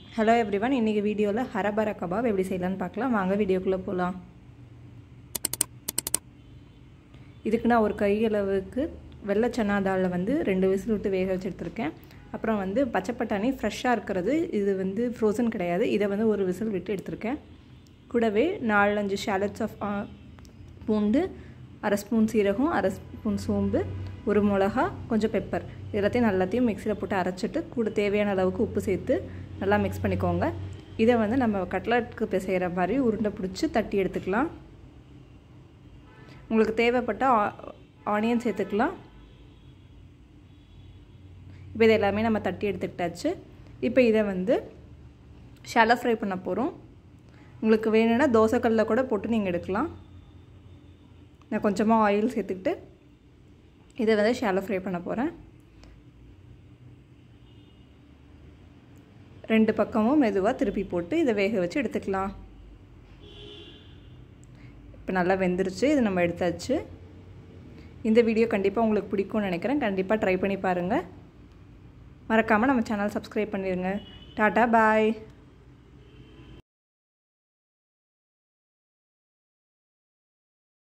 hello everyone இன்றைக்கி வீடியோவில் ஹரபர kebab எப்படி செய்யலான்னு பார்க்கலாம் வாங்க வீடியோக்குள்ளே போகலாம் இதுக்கு நான் ஒரு கையளவுக்கு வெள்ளை சன்னா தாலில் வந்து ரெண்டு விசில் விட்டு வேக வச்சு எடுத்திருக்கேன் அப்புறம் வந்து பச்சை பட்டாணி ஃப்ரெஷ்ஷாக இருக்கிறது இது வந்து ஃப்ரோசன் கிடையாது இதை வந்து ஒரு விசில் விட்டு எடுத்திருக்கேன் கூடவே நாலஞ்சு ஷேலட்ஸ் ஆஃப் பூண்டு அரை ஸ்பூன் சீரகம் அரை ஸ்பூன் சோம்பு ஒரு மிளகா கொஞ்சம் பெப்பர் எல்லாத்தையும் நல்லாத்தையும் மிக்சியில் போட்டு அரைச்சிட்டு கூட தேவையான அளவுக்கு உப்பு சேர்த்து நல்லா மிக்ஸ் பண்ணிக்கோங்க இதை வந்து நம்ம கட்லட்டுக்கு பிசைகிற மாதிரி உருண்டை பிடிச்சி தட்டி எடுத்துக்கலாம் உங்களுக்கு தேவைப்பட்ட ஆனியன் சேர்த்துக்கலாம் இப்போ இது எல்லாமே நம்ம தட்டி எடுத்துக்கிட்டாச்சு இப்போ இதை வந்து ஷாலோ ஃப்ரை பண்ண போகிறோம் உங்களுக்கு வேணும்னா தோசைக்கல்லில் கூட போட்டு நீங்கள் எடுக்கலாம் நான் கொஞ்சமாக ஆயில் சேர்த்துக்கிட்டு இதை வந்து ஷாலோ ஃப்ரை பண்ண போகிறேன் ரெண்டு பக்கமும் மெதுவாக திருப்பி போட்டு இதை வேக வச்சு எடுத்துக்கலாம் இப்போ நல்லா வெந்துருச்சு இது நம்ம எடுத்தாச்சு இந்த வீடியோ கண்டிப்பாக உங்களுக்கு பிடிக்கும்னு நினைக்கிறேன் கண்டிப்பாக ட்ரை பண்ணி பாருங்கள் மறக்காமல் நம்ம சேனல் சப்ஸ்கிரைப் பண்ணிடுங்க டாட்டா பாய்